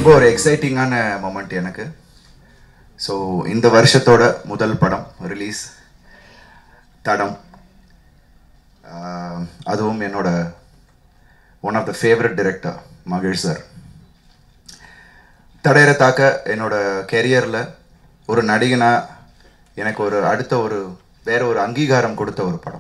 ரொம்ப ஒரு எக்ஸைட்டிங்கான மொமெண்ட் எனக்கு ஸோ இந்த வருஷத்தோட முதல் படம் ரிலீஸ் தடம் ஆஹ் அதுவும் என்னோட one of the favourite director மகிழ் சார் தடையற தாக்க என்னோட கெரியரில் ஒரு நடிகனா எனக்கு ஒரு அடுத்த ஒரு வேற ஒரு அங்கீகாரம் கொடுத்த ஒரு படம்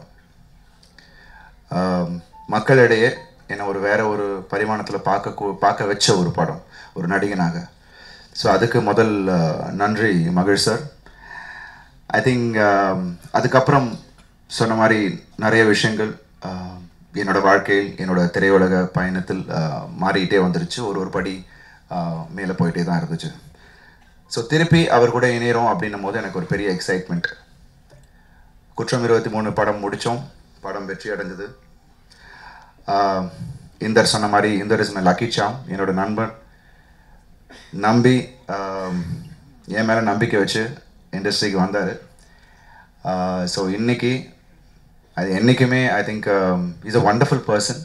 ஆம், மக்களிடையே என்னை ஒரு வேற ஒரு பரிமாணத்தில் பார்க்க கூ- பார்க்க வச்ச ஒரு படம் ஒரு நடிகனாக ஸோ அதுக்கு முதல் அஹ், நன்றி மகிழ் சார் ஐ திங்க் அதுக்கப்புறம் சொன்ன மாதிரி நிறைய விஷயங்கள் ஆஹ், என்னோட வாழ்க்கையில் என்னோட திரையுலக பயணத்தில் ஆஹ், மாறிக்கிட்டே வந்துருச்சு ஒரு ஒரு படி மேலே போயிட்டே தான் இருந்துச்சு ஸோ திருப்பி அவர் கூட இணையிறோம் அப்படின்னும் போது எனக்கு ஒரு பெரிய எக்ஸைட்மெண்ட் குற்றம் இருபத்தி மூணு படம் முடித்தோம் படம் வெற்றி அடைஞ்சது ஆஹ், இந்தர் சொன்ன மாதிரி Inder is my lucky charm என்னோட நண்பன் நம்பி ஆம், என் மேலே நம்பிக்கை வச்சு இண்டஸ்ட்ரிக்கு வந்தார் ஸோ இன்னைக்கு அது என்றைக்குமே I think is a wonderful person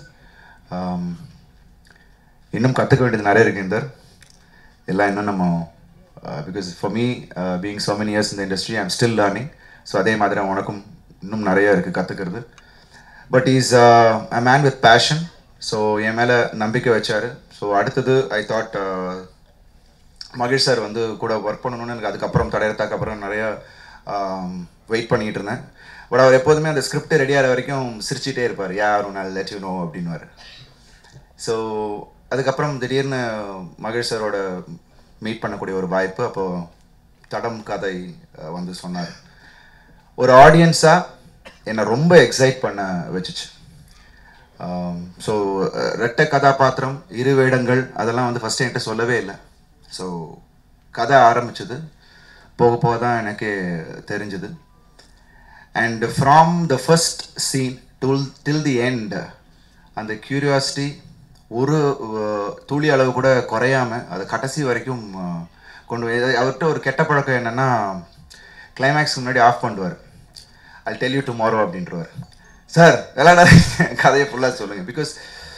இன்னும் கற்றுக்க வேண்டியது நிறைய இருக்கு இந்தர் எல்லாம் இன்னும் நம்ம because for me being so many years இந்த industry I'm still learning so அதே மாதிரி உனக்கும் இன்னும் நிறைய இருக்குது கற்றுக்கிறது but is a man with passion so என் மேலே நம்பிக்கை வச்சார் ஸோ அடுத்தது ஐ தாட் மகேஷ் சார் வந்து கூட ஒர்க் பண்ணணும்னு எனக்கு அதுக்கப்புறம் தடையறதுக்கு அப்புறம் நிறைய வெயிட் பண்ணிக்கிட்டு இருந்தேன் பட் அவர் எப்போதுமே அந்த ஸ்கிரிப்ட் ரெடி ஆகிற வரைக்கும் சிரிச்சிட்டே இருப்பார் யாரும் நான் லெட் யூ நோ அப்படின்னுவார் ஸோ அதுக்கப்புறம் திடீர்னு மகேஷ் சாரோட மீட் பண்ணக்கூடிய ஒரு வாய்ப்பு அப்போது தடம் கதை அஹ், வந்து சொன்னார் ஒரு ஆடியன்ஸாக என்னை ரொம்ப எக்ஸைட் பண்ண வச்சுச்சு ஸோ ரெட்டை கதாபாத்திரம் இரு வேடங்கள் அதெல்லாம் வந்து ஃபஸ்ட்டு என்கிட்ட சொல்லவே இல்லை ஸோ கதை ஆரம்பிச்சது போக போக தான் எனக்கு தெரிஞ்சுது and from the first scene till till the end அந்த கியூரியாசிட்டி ஒரு அஹ், துளி அளவு கூட குறையாம அது கடைசி வரைக்கும் அஹ், கொண்டு போய் இது- அவர்கிட்ட ஒரு கெட்ட பழக்கம் என்னன்னா கிளைமேக்ஸ்க்கு முன்னாடி ஆஃப் பண்ணுவார் ஐ டெல் யூ டுமாரோ அப்படின்றவர் சார் விளையாட கதையை ஃபுல்லாக சொல்லுங்கள் பிகாஸ்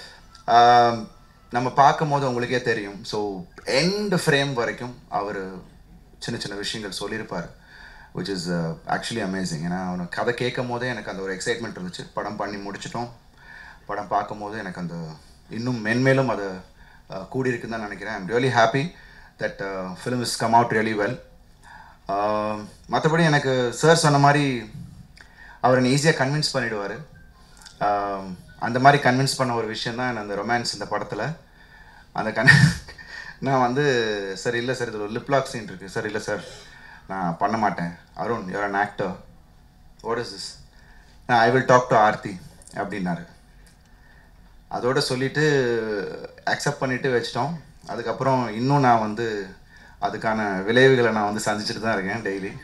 நம்ம பார்க்கும் போது உங்களுக்கே தெரியும் ஸோ எண்ட் ஃப்ரேம் வரைக்கும் அவர் சின்ன சின்ன விஷயங்கள் சொல்லியிருப்பார் which இஸ் ஆக்சுவலி அமேசிங் ஏன்னா அவனை கதை கேட்கும் போதே எனக்கு அந்த ஒரு எக்ஸைட்மெண்ட் இருந்துச்சு படம் பண்ணி முடிச்சிட்டோம் படம் பார்க்கும்போது எனக்கு அந்த இன்னும் மென்மேலும் அது அஹ், கூடியிருக்குன்னு தான் நினைக்கிறேன் I'm really happy that film is come out really well மற்றபடி எனக்கு சார் சொன்ன மாதிரி அவர் என்னை ஈஸியாக கன்வின்ஸ் பண்ணிடுவார் அந்த மாதிரி கன்வின்ஸ் பண்ண ஒரு விஷயம் தான் அந்த ரொமான்ஸ் இந்த படத்தில் அந்த கன் நான் வந்து சார் இல்லை சார் இதில் ஒரு லிப்லாக் சீன் இருக்குது சார் இல்லை சார் நான் பண்ண மாட்டேன் Arun you're an actor what is this நான் I will talk to Aarthi அப்படின்னாரு அதோட சொல்லிட்டு அக்செப்ட் பண்ணிட்டு வச்சிட்டோம் அதுக்கப்புறம் இன்னும் நான் வந்து அதுக்கான விளைவுகளை நான் வந்து சந்திச்சுட்டு தான் இருக்கேன் டெய்லி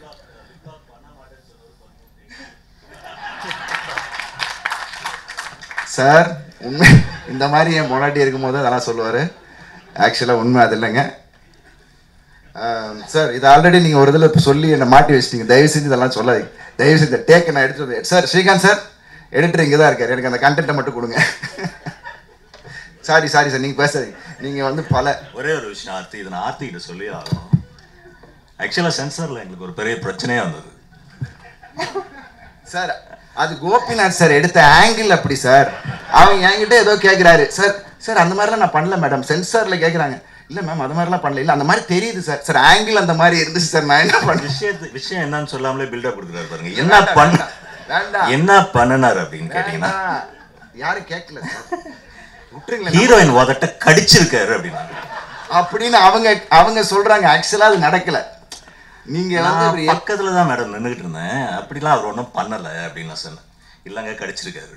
சார் உண்மை இந்த மாதிரி என் பொண்டாட்டி இருக்கும்போது அதெல்லாம் சொல்லுவார் ஆக்சுவலாக உண்மை அது இல்லைங்க சார் இது ஆல்ரெடி நீங்கள் ஒரு இதில் சொல்லி என்னை மாட்டி வச்சிட்டீங்க தயவு செஞ்சு இதெல்லாம் சொல்லாதீங்க தயவு செஞ்சு டேக்கை நான் எடுத்து வந்து சார் ஸ்ரீகாந்த் சார் எடிட்டர் இங்கே தான் இருக்கார் எனக்கு அந்த கண்டென்ட்டை மட்டும் கொடுங்க சாரி சாரி சார் நீங்கள் பேசாதீங்க நீங்கள் வந்து பல ஒரே ஒரு விஷயம் ஆர்த்தி இதை நான் ஆர்த்தி கிட்ட சொல்லி ஆகணும் ஆக்சுவலாக சென்சாரில் எங்களுக்கு ஒரு பெரிய பிரச்சனையே வந்தது சார் அது கோபிநாத் சார் எடுத்த ஆங்கிள் அப்படி சார் அவங்க என்கிட்ட ஏதோ கேட்குறாரு சார் சார் அந்த மாதிரிலாம் நான் பண்ணல மேடம் சென்சாரில் கேட்குறாங்க இல்லை மேம் அது மாதிரிலாம் பண்ணல இல்லை அந்த மாதிரி தெரியுது சார் சார் ஆங்கிள் அந்த மாதிரி இருந்துச்சு சார் நான் என்ன பண்ணேன் விஷயத்து விஷயம் என்னன்னு சொல்லாமலே பில்டப் கொடுக்குறாரு பாருங்க என்ன வேண்டாம், பண்ண வேண்டாம். என்ன பண்ணினார் அப்படின்னு கேட்டீங்கன்னா வேண்டாம். யாரும் கேட்கல சார் விட்டுருங்களேன் ஹீரோயின் உதட்ட கடிச்சிருக்காரு அப்படின்னா அப்படின்னு அவங்க அவங்க சொல்றாங்க ஆக்சுவலா அது நடக்கல நீங்க வந்து நான் இப்படி பக்கத்துல தான் மேடம் நின்றுகிட்டு இருந்தேன் அப்படிலாம் அவர் ஒன்றும் பண்ணலை அப்படின்னு நான் சொன்னேன் இல்லைங்க கடிச்சிருக்காரு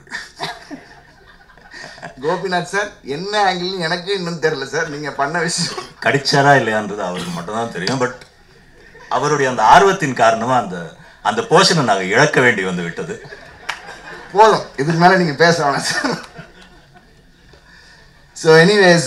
கோபிநாத் சார் என்ன ஆங்கிள்னு எனக்கு இன்னும் தெரியல சார் நீங்க பண்ண விஷயம் கடிச்சாரா இல்லையான்றது அவருக்கு மட்டும்தான் தெரியும் பட் அவருடைய அந்த ஆர்வத்தின் காரணமா அந்த அந்த போர்ஷனை நாங்கள் இழக்க வேண்டி வந்து விட்டது போதும் இதுக்கு மேல நீங்க பேச வேணாம் சார் ஸோ எனிவேஸ்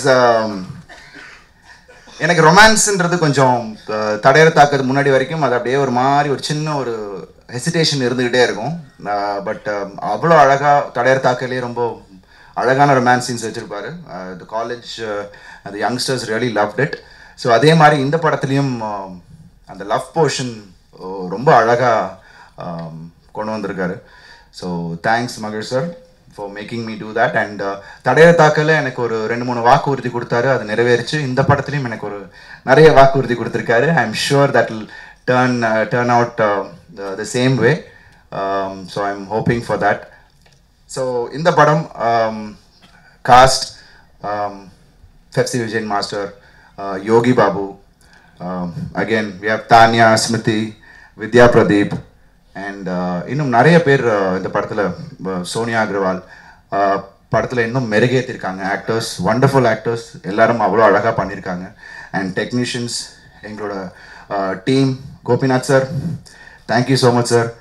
எனக்கு ரொமான்ஸ்ன்றது கொஞ்சம் அஹ், தடையற தாக்கிறது முன்னாடி வரைக்கும் அது அப்படியே ஒரு மாதிரி ஒரு சின்ன ஒரு ஹெசிடேஷன் இருந்துக்கிட்டே இருக்கும் பட் அவ்வளோ அழகாக தடையற தாக்கலே ரொம்ப அழகான ரொமான்ஸ் சீன்ஸ் வச்சுருப்பாரு த காலேஜ் அந்த youngsters really loved it so அதே மாதிரி இந்த படத்துலையும் ஆம், அந்த லவ் போர்ஷன் ரொம்ப அழகாக கொண்டு வந்திருக்காரு ஸோ தேங்க்ஸ் மகிழ் sir for making me to that and தடைய தாக்கல எனக்கு ஒரு ரெண்டு மூணு வாக்குறுதி கொடுத்தாரு அது நிறைவேறிச்சு இந்த படத்துலையும் எனக்கு ஒரு நிறைய வாக்குறுதி கொடுத்துருக்காரு I am sure that will turn turn out the same way so I am hoping for that so இந்த படம் cast Pepsi Vijayan master Yogi Babu again we have Tanya Smruthi Vidya Pradeep and இன்னும் நிறைய பேர் uh, இந்த படத்தில் சோனியா அகர்வால் படத்தில் இன்னும் மெருகேற்றிருக்காங்க ஆக்டர்ஸ் வண்டர்ஃபுல் ஆக்டர்ஸ் எல்லாரும் அவ்வளோ அழகாக பண்ணியிருக்காங்க அண்ட் டெக்னீஷியன்ஸ் எங்களோட team Gopinath sir thank you so much sir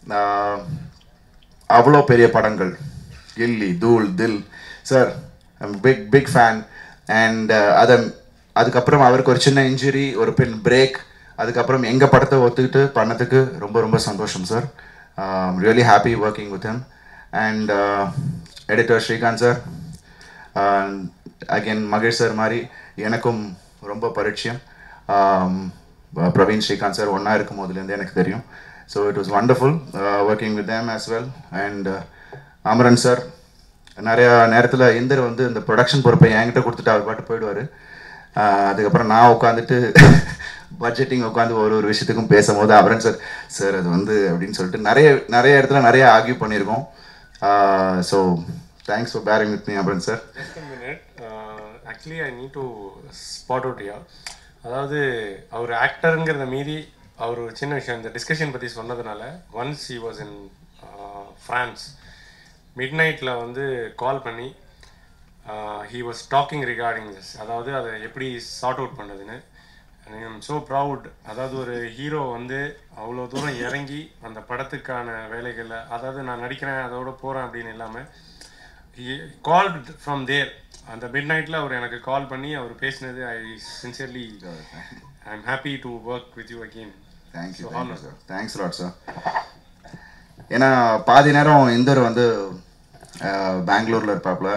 அவ்வளோ பெரிய படங்கள் Ghilli Dhool Dhill sir big big fan and அதை அதுக்கப்புறம் அவருக்கு ஒரு சின்ன இன்ஜுரி ஒரு பின் பிரேக் அதுக்கப்புறம் எங்கள் படத்தை ஒத்துக்கிட்டு பண்ணதுக்கு ரொம்ப ரொம்ப சந்தோஷம் sir really happy working with him and editor Srikanth sir again Mahesh sir மாதிரி எனக்கும் ரொம்ப பரிச்சயம் Um, பிரவீன் ஸ்ரீகாந்த் சார் ஒன்றா இருக்கும் போதுலேருந்து எனக்கு தெரியும் so it was wonderful working with them as well and Amaran sir நிறையா நேரத்தில் இந்தர் வந்து இந்த ப்ரொடக்ஷன் பொறுப்பை என்கிட்ட கொடுத்துட்டு அவர் பாட்டு போயிடுவார் அதுக்கப்புறம் நான் உட்காந்துட்டு பட்ஜெட்டிங் உட்காந்து ஒரு ஒரு விஷயத்துக்கும் பேசும்போது அமரன் சார் சார் அது வந்து அப்படின்னு சொல்லிட்டு நிறைய நிறைய இடத்துல நிறைய ஆர்கியூ பண்ணியிருக்கோம் so thanks for bearing with me Amaran sir Just a minute. Uh, actually, I need to spot out here. அதாவது அவர் ஆக்டருங்கிறத மீறி அவர் ஒரு சின்ன விஷயம் இந்த டிஸ்கஷன் பற்றி சொன்னதுனால once he was in France mid நைட்டில் வந்து கால் பண்ணி he was talking regarding this அதாவது அதை எப்படி சார்ட் அவுட் பண்ணுறதுன்னு ஐ எம் ஸோ ப்ரவுட் அதாவது ஒரு ஹீரோ வந்து அவ்வளோ தூரம் இறங்கி அந்த படத்துக்கான வேலைகளில் அதாவது நான் நடிக்கிறேன் அதோட போகிறேன் அப்படின்னு இல்லாமல் கால் ஃப்ரம் தேர் அந்த மிட் நைட்டில் அவர் எனக்கு கால் பண்ணி அவர் பேசினது I sincerely I am happy to work with you again thank you So, thank you honor. Sir thanks lot sir ஏன்னா பாதி நேரம் இந்தர் வந்து பெங்களூரில் இருப்பாப்புல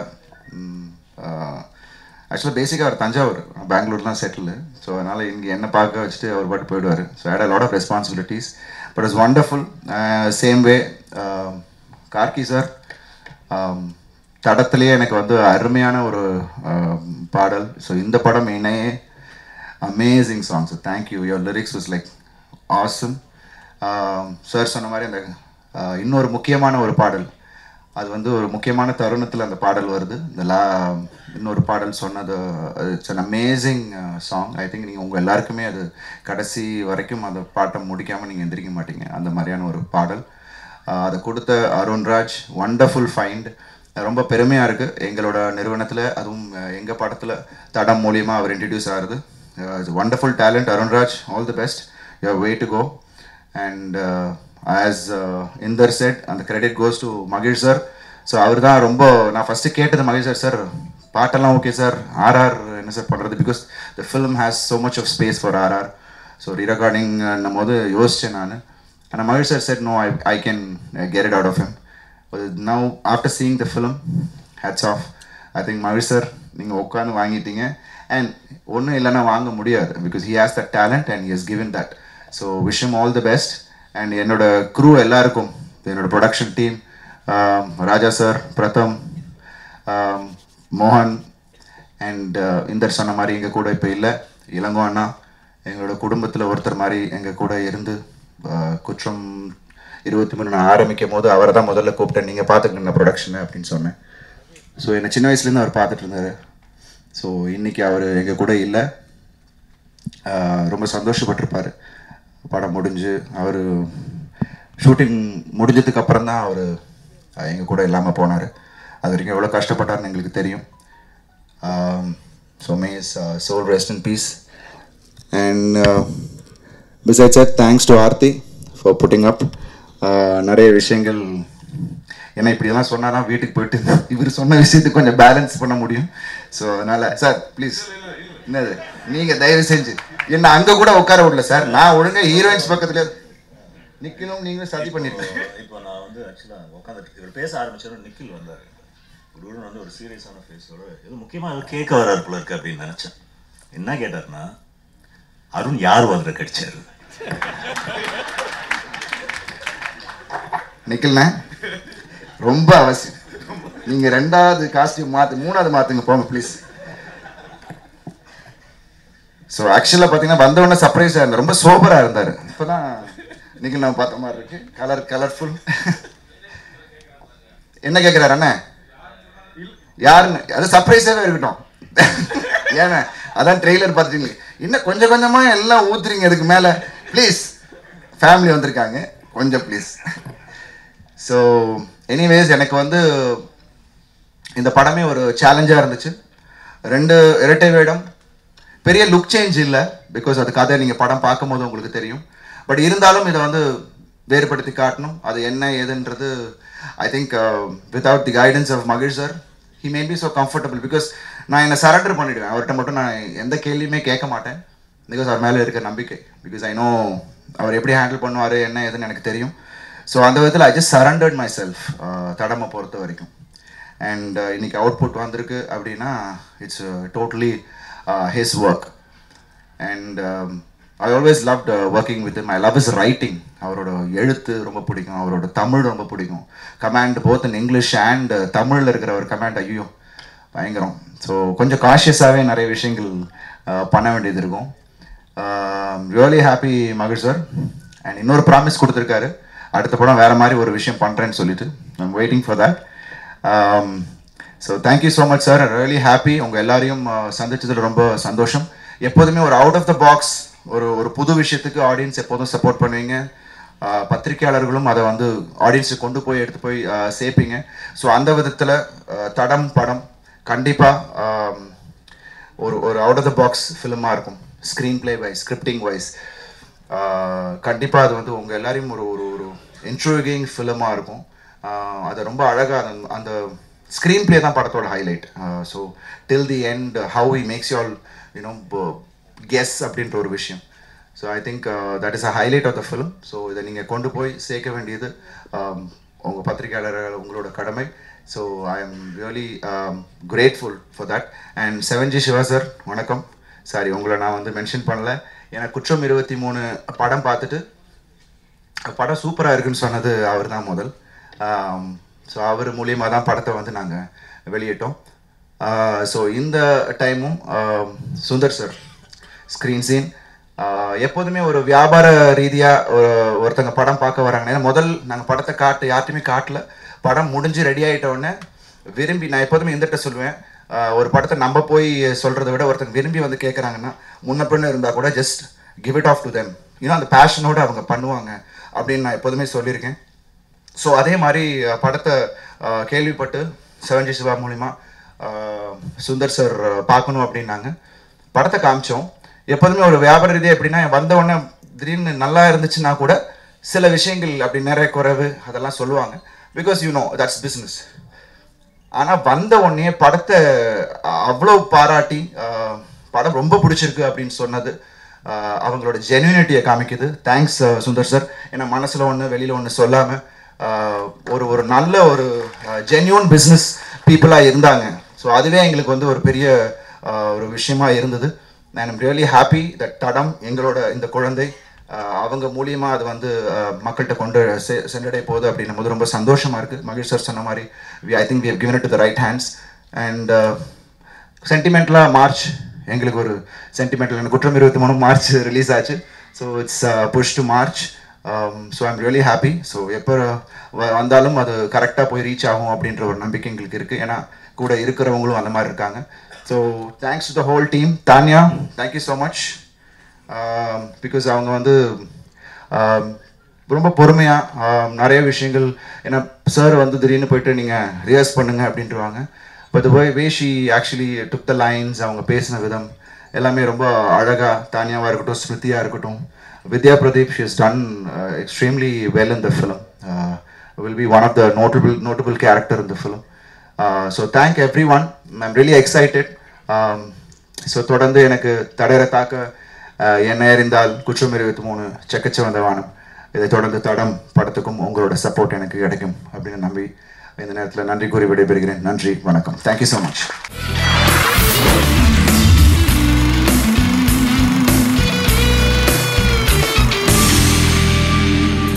ஆக்சுவலாக பேசிக்காக அவர் தஞ்சாவூர் பெங்களூர் தான் செட்டில் ஸோ அதனால் இங்கே என்ன பார்க்க வச்சுட்டு அவர் பாட்டு போயிடுவார் so had a lot of responsibilities but it's wonderful same way Karky sir தடத்துலேயே எனக்கு வந்து அருமையான ஒரு um, பாடல் ஸோ இந்த படம் என்னையே amazing songs thank you your lyrics was like awesome sir சொன்ன மாதிரி அந்த uh, இன்னொரு முக்கியமான ஒரு பாடல் அது வந்து ஒரு முக்கியமான தருணத்தில் அந்த பாடல் வருது இந்த லா இன்னொரு பாடல் சொன்னது it's an amazing song I think நீங்கள் உங்கள் எல்லாருக்குமே அது கடைசி வரைக்கும் அந்த பாட்டை முடிக்காமல் நீங்கள் எந்திரிக்க மாட்டீங்க அந்த மாதிரியான ஒரு பாடல் ஆஹ் அதை கொடுத்த அருண்ராஜ் வண்டர்ஃபுல் ஃபைண்ட் ரொம்ப பெருமையாக இருக்குது எங்களோட நிறுவனத்தில் அதுவும் எங்கள் படத்தில் தடம் மூலியமாக அவர் இன்ட்ரடியூஸ் ஆகுது wonderful talent Arunraj all the best you way to go and as Inder said அந்த கிரெடிட் கோஸ் டு மகிழ் சார் ஸோ அவர் தான் ரொம்ப நான் ஃபஸ்ட்டு கேட்டது மகிழ் சார் சார் பாட்டெல்லாம் ஓகே சார் ஆர்ஆர் என்ன சார் பண்ணுறது because the film has so much of space for RR so rerecording போது யோசித்தேன் நான் ஆனால் மகிழ் sir said no I I can get it out of him now after seeing the film hats off I think மகிழ் sir நீங்கள் உட்காந்து வாங்கிட்டீங்க and ஒன்றும் இல்லைன்னா வாங்க முடியாது because he has the talent and he has given that so wish them all the best and என்னோட crew எல்லாருக்கும் என்னோட production team Raja sir Pratham um, மோகன் அண்ட் இந்தர் சொன்ன மாதிரி எங்கள் கூட இப்போ இல்லை இளங்கோ அண்ணா எங்களோட குடும்பத்தில் ஒருத்தர் மாதிரி எங்கள் கூட இருந்து uh, குற்றம் இருபத்தி மூணு நான் ஆரம்பிக்கும் போது அவரை தான் முதல்ல கூப்பிட்டேன் நீங்கள் பார்த்துக்கணும் ப்ரொடக்ஷனை அப்படின்னு சொன்னேன் ஸோ என்னை சின்ன வயசுலேருந்து அவர் பார்த்துட்டு இருந்தார் ஸோ இன்னைக்கு அவர் எங்கள் கூட இல்லை ஆஹ் ரொம்ப சந்தோஷப்பட்டிருப்பார் படம் முடிஞ்சு அவர் ஷூட்டிங் முடிஞ்சதுக்கு அப்புறம் தான் அவர் எங்கள் கூட இல்லாமல் போனார் அது வரைக்கும் எவ்வளோ கஷ்டப்பட்டார்னு எங்களுக்கு தெரியும் so may his soul rest in peace and besides sir thanks to Aarthi for putting up நிறைய விஷயங்கள் ஏன்னா இப்படியெல்லாம் சொன்னால் தான் வீட்டுக்கு போயிட்டு இவர் சொன்ன விஷயத்துக்கு கொஞ்சம் பேலன்ஸ் பண்ண முடியும் ஸோ அதனால் சார் ப்ளீஸ் என்னது நீங்கள் தயவு செஞ்சு என்ன அங்கே கூட உட்கார விடல சார் நான் ஒழுங்கா ஹீரோயின்ஸ் பக்கத்துல நிற்கணும் நீங்களும் சதி பண்ணிருக்கீங்க இப்போ நான் வந்து ஆக்சுவலாக உட்காந்துட்டு இவர் பேச ஆரம்பிச்சோம் நிக்கில் வந்தார் குருன்னு வந்து ஒரு சீரியஸான ஃபேஸோட இது முக்கியமாக ஏதோ கேட்க வராரு போல இருக்கு அப்படின்னு நினச்சேன் என்ன கேட்டாருன்னா அருண் யார் அதில் கடிச்சாரு நிக்கல்ண்ணே ரொம்ப அவசியம் நீங்க ரெண்டாவது காஸ்டியூம் மாத்து மூணாவது மாத்துங்க போங்க ப்ளீஸ் ஸோ ஆக்சுவலாக பார்த்தீங்கன்னா வந்தவொடனே சர்ப்ரைஸாக இருந்தார் ரொம்ப சோபராக இருந்தார் இப்போ தான் நிக்கில் நான் பார்த்த மாதிரி இருக்கு கலர் கலர்ஃபுல் என்ன கேட்குறாரு அண்ணே யாருன்னு அது சர்ப்ரைஸாகவே இருக்கட்டும் ஏண்ணே அதான் ட்ரெய்லர் பார்த்துட்டீங்க இன்னும் கொஞ்சம் கொஞ்சமாக எல்லாம் ஊத்துறீங்க இதுக்கு மேலே ப்ளீஸ் ஃபேமிலி வந்திருக்காங்க கொஞ்சம் ப்ளீஸ் ஸோ எனிவேஸ் எனக்கு வந்து இந்த படமே ஒரு சேலஞ்சாக இருந்துச்சு ரெண்டு இரட்டை வேடம் பெரிய லுக் சேஞ்ச் இல்லை பிகாஸ் அது கதை நீங்கள் படம் பார்க்கும்போது உங்களுக்கு தெரியும் பட் இருந்தாலும் இதை வந்து வேறுபடுத்தி காட்டணும் அது என்ன ஏதுன்றது I think without the guidance of மகிழ் sir he may be so comfortable because நான் என்னை சரண்டர் பண்ணிவிடுவேன் அவர்கிட்ட மட்டும் நான் எந்த கேள்வியுமே கேட்க மாட்டேன் பிகாஸ் அவர் மேலே இருக்க நம்பிக்கை பிகாஸ் ஐ நோ அவர் எப்படி ஹேண்டில் பண்ணுவார் என்ன ஏதுன்னு எனக்கு தெரியும் ஸோ அந்த விதத்தில் I just surrendered myself தடமை பொறுத்த வரைக்கும் அண்ட் இன்னைக்கு அவுட்புட் வந்திருக்கு அப்படின்னா it's totally his work and I always loved working with my love is writing அவரோட எழுத்து ரொம்ப பிடிக்கும் அவரோட தமிழ் ரொம்ப பிடிக்கும் command both in English and தமிழில் இருக்கிற ஒரு கமாண்ட் ஐயோ பயங்கரம் ஸோ கொஞ்சம் காஷியஸாகவே நிறைய விஷயங்கள் uh, பண்ண வேண்டியது இருக்கும் ரியலி ஹாப்பி மகிழ் சார் அண்ட் இன்னொரு ப்ராமிஸ் கொடுத்துருக்காரு அடுத்த படம் வேறு மாதிரி ஒரு விஷயம் பண்ணுறேன்னு சொல்லிட்டு I'm waiting for that so thank you so much sir really happy உங்கள் எல்லாரையும் uh, சந்திச்சதுல ரொம்ப சந்தோஷம் எப்போதுமே ஒரு அவுட் ஆஃப் த பாக்ஸ் ஒரு ஒரு புது விஷயத்துக்கு ஆடியன்ஸ் எப்போதும் சப்போர்ட் பண்ணுவீங்க uh, பத்திரிக்கையாளர்களும் அதை வந்து ஆடியன்ஸுக்கு கொண்டு போய் எடுத்து போய் uh, சேர்ப்பீங்க ஸோ அந்த விதத்தில் தடம் படம் கண்டிப்பாக ஒரு ஒரு அவுட் ஆஃப் த பாக்ஸ் ஃபிலிமாக இருக்கும் screenplay wise scripting wise கண்டிப்பாக அது வந்து உங்கள் எல்லாரையும் ஒரு ஒரு ஒரு இன்ட்ரோகிங் ஃபிலிமாக இருக்கும் ஆஹ் அது ரொம்ப அழகாக அந்த அந்த ஸ்க்ரீன் ப்ளே தான் படத்தோட highlight so till the end how he makes you all you know guess அப்படின்ற ஒரு விஷயம் so I think that is a highlight of the film so இதை நீங்கள் கொண்டு போய் சேர்க்க வேண்டியது உங்கள் பத்திரிகையாளர்கள் உங்களோட கடமை so I am really grateful for that and seven G Siva sir வணக்கம் சாரி உங்களை நான் வந்து மென்ஷன் பண்ணல ஏன்னா குற்றம் இருபத்தி மூணு படம் பார்த்துட்டு படம் சூப்பராக இருக்குன்னு சொன்னது அவர் தான் முதல் ஸோ அவர் மூலியமாக தான் படத்தை வந்து நாங்கள் வெளியிட்டோம் ஸோ இந்த டைமும் சுந்தர் சார் ஸ்க்ரீன் சீன் எப்போதுமே ஒரு வியாபார ரீதியாக ஒருத்தங்க படம் பார்க்க வராங்க ஏன்னா முதல் நாங்கள் படத்தை காட்டு யார்ட்டையுமே காட்டல படம் முடிஞ்சு ரெடி ஆகிட்ட உடனே விரும்பி நான் எப்போதுமே எந்திட்ட சொல்லுவேன் ஆஹ் ஒரு படத்தை நம்ம போய் சொல்கிறத விட ஒருத்தங்க விரும்பி வந்து கேட்குறாங்கன்னா முன்ன பின்ன இருந்தால் கூட just give it off to them இன்னும் அந்த பேஷனோட அவங்க பண்ணுவாங்க அப்படின்னு நான் எப்போதுமே சொல்லியிருக்கேன் ஸோ அதே மாதிரி அஹ், படத்தை அஹ், கேள்விப்பட்டு செவன்ஜி சிவா மூலிமா அஹ், சுந்தர் சார் அஹ், பார்க்கணும் அப்படின்னாங்க படத்தை காமிச்சோம் எப்போதுமே ஒரு வியாபார ரீதியாக எப்படின்னா வந்த உடனே திடீர்னு நல்லா இருந்துச்சுன்னா கூட சில விஷயங்கள் அப்படி நிறைய குறைவு அதெல்லாம் சொல்லுவாங்க because you know that's business ஆனால் வந்த உடனே படத்தை அஹ், அவ்வளோ பாராட்டி அஹ், படம் ரொம்ப பிடிச்சிருக்கு அப்படின்னு சொன்னது அஹ், அவங்களோட ஜென்யூனிட்டியை காமிக்குது தேங்க்ஸ் சுந்தர் சார் ஏன்னா மனசில் ஒன்று வெளியில் ஒன்று சொல்லாமல் ஒரு ஒரு நல்ல ஒரு ஜென்யூன் பிஸ்னஸ் பீப்புளாக இருந்தாங்க ஸோ அதுவே எங்களுக்கு வந்து ஒரு பெரிய அஹ், ஒரு விஷயமா இருந்தது I am really happy that Thadam எங்களோட இந்த குழந்தை அஹ், அவங்க மூலியமா அது வந்து அஹ், மக்கள்கிட்ட கொண்டு செ- சென்றடைய போகுது அப்படின்னும் போது ரொம்ப சந்தோஷமா இருக்கு மகேஷ் சார் சொன்ன மாதிரி I think we have given it to the right hands and சென்டிமெண்ட்லாம் மார்ச் எங்களுக்கு ஒரு சென்டிமெண்டல் எனக்கு குற்றம் இருபத்தி மூணு மார்ச் ரிலீஸ் ஆச்சு so it's push to March so I'm really happy so எப்போ வ- வந்தாலும் அது கரெக்டாக போய் ரீச் ஆகும் அப்படின்ற ஒரு நம்பிக்கை எங்களுக்கு இருக்குது ஏன்னா கூட இருக்கிறவங்களும் அந்த மாதிரி இருக்காங்க so thanks to the whole team Tania thank you so much because அவங்க வந்து um, ரொம்ப பொறுமையாக நிறைய விஷயங்கள் ஏன்னா சார் வந்து திடீர்னு போயிட்டு நீங்கள் ரிஹர்ஸ் பண்ணுங்க அப்படின்ட்டுருவாங்க but way way she actually took the lines அவங்க பேசின விதம் எல்லாமே ரொம்ப அழகாக தானியாவாக இருக்கட்டும் ஸ்மிருதியாக இருக்கட்டும் Vidya Pradeep she is done extremely well in the film will be one of the notable notable character in the film so thank everyone I'm really excited so தொடர்ந்து எனக்கு தடர தாக்க அஹ், என்ன அறிந்தால் குற்றம் இருபத்தி மூணு செக்கச்சவந்த வானம் இதை தொடர்ந்து தடம் படத்துக்கும் உங்களோட சப்போர்ட் எனக்கு கிடைக்கும் அப்படின்னு நம்பி இந்த நேரத்தில் நன்றி கூறி விடைபெறுகிறேன் நன்றி வணக்கம் தேங்க்யூ ஸோ மச்